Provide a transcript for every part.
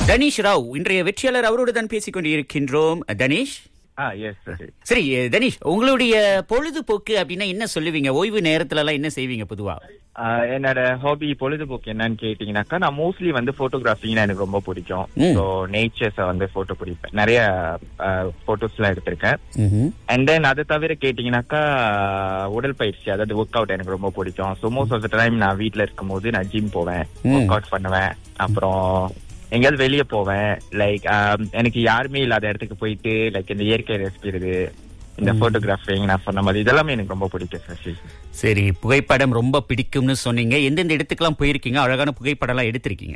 தனீஷ் ராவ் இன்றைய வெற்றியாளர் அவரோடு தான் பேசிக் கொண்டிருக்கின்றோம் தனீஷ் ஆ எஸ் சரி சரி தனீஷ் உங்களுடைய பொழுதுபோக்கு அப்படின்னா என்ன சொல்லுவீங்க ஓய்வு நேரத்துல எல்லாம் என்ன செய்வீங்க பொதுவா ஆஹ் என்னோட ஹாபி பொழுதுபோக்கு என்னன்னு கேட்டீங்கன்னாக்கா நான் மோஸ்ட்லி வந்து போட்டோகிராஃபிங்னா எனக்கு ரொம்ப பிடிக்கும் ம். ஸோ நேச்சர்ஸை வந்து போட்டோ பிடிப்பேன் நிறைய போட்டோஸ் எல்லாம் எடுத்திருக்கேன் அண்ட் தென் அதை தவிர கேட்டீங்கன்னாக்கா உடற்பயிற்சி அதாவது ஒர்க் அவுட் எனக்கு ரொம்ப பிடிக்கும் so most of the time நான் வீட்ல இருக்கும்போது நான் ஜிம் போவேன் ம். ஒர்க் அவுட் பண்ணுவேன் அப்புறம் எங்கேயாவது வெளியே போவேன் லைக் எனக்கு யாருமே இல்லாத இடத்துக்கு போயிட்டு லைக் இந்த இயற்கை ரசிக்கிறது இந்த போட்டோகிராஃபிங் நான் சொன்ன மாதிரி இதெல்லாமே எனக்கு ரொம்ப பிடிக்கும் சசி சரி புகைப்படம் ரொம்ப பிடிக்கும்னு சொன்னீங்க எந்தெந்த இடத்துக்குலாம் போயிருக்கீங்க அழகான புகைப்படம் எல்லாம் எடுத்திருக்கீங்க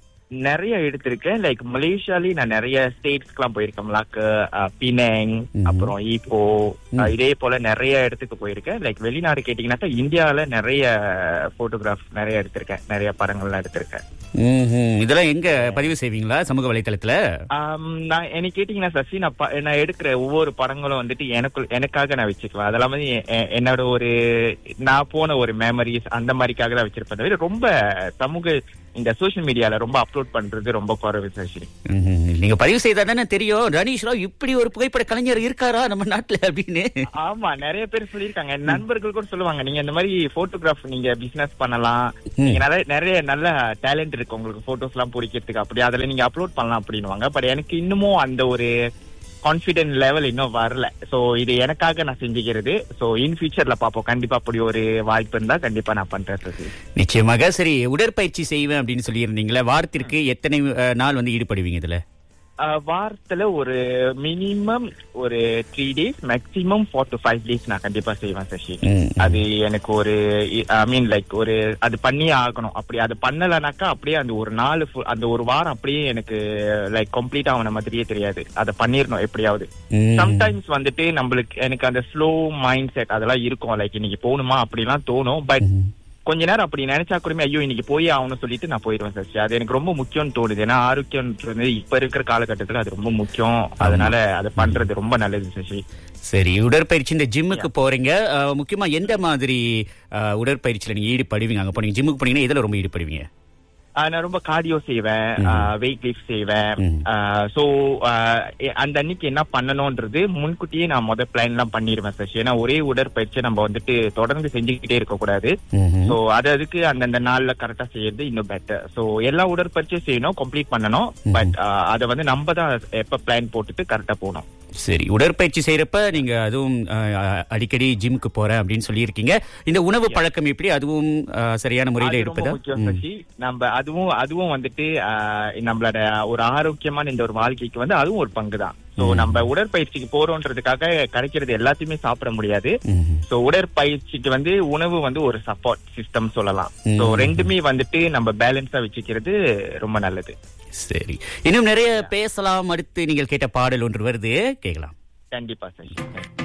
நிறைய எடுத்திருக்கேன் லைக் மலேசியாலயே நான் நிறைய ஸ்டேட்ஸ்க்கு எல்லாம் போயிருக்கேன் மலாக்கு பினங் ம்ஹும். அப்புறம் ஈப்போ அஹ், இதே போல நிறைய இடத்துக்கு போயிருக்கேன் லைக் வெளிநாடு கேட்டீங்கன்னாக்கா இந்தியால நிறைய போட்டோகிராஃப் நிறைய எடுத்திருக்கேன் நிறைய படங்கள்லாம் எடுத்திருக்கேன் ம்ஹும். இதெல்லாம் எங்க பதிவு செய்வீங்களா சமூக வலைத்தளத்துல ஆம், நான் எனக்கு கேட்டீங்கன்னா சசி நான் ப- நான் எடுக்கிற ஒவ்வொரு படங்களும் வந்துட்டு எனக்கு எனக்காக நான் வச்சுக்குவேன் அதெல்லாம் வந்து எ- எ- என்னோட ஒரு நான் போன ஒரு மெமரிஸ் அந்த மாதிரிக்காக தான் வச்சிருப்பேன் தவிர ரொம்ப சமூக இந்த சோஷியல் மீடியால ரொம்ப அப்லோட் பண்றது ரொம்ப குறைவு சசி ம்ஹும். நீங்க பதிவு செய்தா தானே தெரியும் தனீஷ் ராவ் இப்படி ஒரு புகைப்பட கலைஞர் இருக்காரா நம்ம நாட்டுல அப்படின்னு ஆமா நிறைய பேர் சொல்லியிருக்காங்க என் நண்பர்கள் கூட சொல்லுவாங்க நீங்க இந்த மாதிரி போட்டோகிராஃப் நீங்க பிசினஸ் பண்ணலாம் நீங்க நிறைய நிறைய நல்ல டேலண்ட் இருக்கு உங்களுக்கு போட்டோஸ் எல்லாம் பிடிக்கிறதுக்கு அப்படி அதுல நீங்க அப்லோட் பண்ணலாம் அப்படின்னுவாங்க பட் எனக்கு இன்னமும் அந்த ஒரு கான்பிடென்ட் லெவல் இன்னும் வரல சோ இது எனக்காக நான் செஞ்சுக்கிறது சோ இன் ஃபியூச்சர்ல பாப்போம் கண்டிப்பா அப்படி ஒரு வாய்ப்பு இருந்தா கண்டிப்பா நான் பண்றேன் சசி. நிச்சயமாக சரி உடற்பயிற்சி செய்வேன் அப்படின்னு சொல்லியிருந்தீங்களே வாரத்திற்கு எத்தனை அஹ், நாள் வந்து ஈடுபடுவீங்க இதுல ஆஹ் வாரத்துல ஒரு மினிமம் ஒரு three days maximum four to five days நான் கண்டிப்பா செய்வேன் சசி ம். அது எனக்கு ஒரு ஐ மீன் லைக் ஒரு அது பண்ணியே ஆகணும் அப்படி அது பண்ணலனாக்கா அப்படியே அந்த ஒரு நாலு full- அந்த ஒரு வாரம் அப்படியே எனக்கு லைக் கம்ப்ளீட் ஆன மாதிரியே தெரியாது அதை பண்ணிடணும் எப்படியாவது ம். சம்டைம்ஸ் வந்துட்டு நம்மளுக்கு எனக்கு அந்த ஸ்லோ மைண்ட் செட் அதெல்லாம் இருக்கும் லைக் இன்னைக்கு போகணுமா அப்படிலாம் தோணும் பட் ம். கொஞ்ச நேரம் அப்படி நினைச்சா கூடமே ஐயோ இன்னைக்கு போய் ஆகணும்னு சொல்லிட்டு நான் போயிடுவேன் சசி அது எனக்கு ரொம்ப முக்கியம்னு தோணுது ஏன்னா ஆரோக்கியம்ன்றது இப்ப இருக்கிற காலகட்டத்துல அது ரொம்ப முக்கியம் அதனால அதை பண்றது ரொம்ப நல்லது சசி சரி உடற்பயிற்சி இந்த ஜிம்முக்கு போறீங்க அஹ், முக்கியமா எந்த மாதிரி அஹ், உடற்பயிற்சியில நீங்க ஈடுபடுவீங்க அங்க போனீங்க ஜிம்முக்கு போனீங்கன்னா இதுல ரொம்ப ஈடுபடுவீங்க ஆஹ் நான் ரொம்ப கார்டியோ செய்வேன் வெயிட் லிஃப்ட் செய்வேன் ம். சோ அந்த அன்னைக்கு என்ன பண்ணணும்ன்றது முன்கூட்டியே நான் முத பிளான் எல்லாம் பண்ணிடுவேன் சசி ஏன்னா ஒரே உடற்பயிற்சி நம்ம வந்துட்டு தொடர்ந்து செஞ்சுக்கிட்டே இருக்க கூடாது ம்ஹும். சோ அது அதுக்கு அந்தந்த நாள்ல கரெக்டா செய்யறது இன்னும் பெட்டர் சோ எல்லா உடற்பயிற்சியும் செய்யணும் கம்ப்ளீட் பண்ணணும் பட் அதை வந்து நம்ம தான் எப்ப பிளான் போட்டுட்டு கரெக்டா போகணும் சரி உடற்பயிற்சி செய்யறப்ப நீங்க அதுவும் அஹ், அடிக்கடி ஜிம்முக்கு போறேன் அப்படின்னு சொல்லியிருக்கீங்க இந்த உணவு பழக்கம் எப்படி அதுவும் அஹ், சரியான முறையில அது ரொம்ப இருப்பதா முக்கியம் சசி நம்ம அதுவும் அதுவும் வந்துட்டு ஆஹ், நம்மளோட ஒரு ஆரோக்கியமான இந்த ஒரு வாழ்க்கைக்கு வந்து அதுவும் ஒரு பங்கு தான் சோ நம்ம உடற்பயிற்சிக்கு போறோன்றதுக்காக கிடைக்கிறது எல்லாத்தையுமே சாப்பிட முடியாது ம்ஹும். சோ உடற்பயிற்சிக்கு வந்து உணவு வந்து ஒரு சப்போர்ட் சிஸ்டம் சொல்லலாம் சோ ம். ரெண்டுமே வந்துட்டு நம்ம பேலன்ஸா வச்சுக்கிறது ரொம்ப நல்லது சரி இன்னும் நிறைய பேசலாம் அடுத்து நீங்கள் கேட்ட பாடல் ஒன்று வருது கேட்கலாம் கண்டிப்பா சசி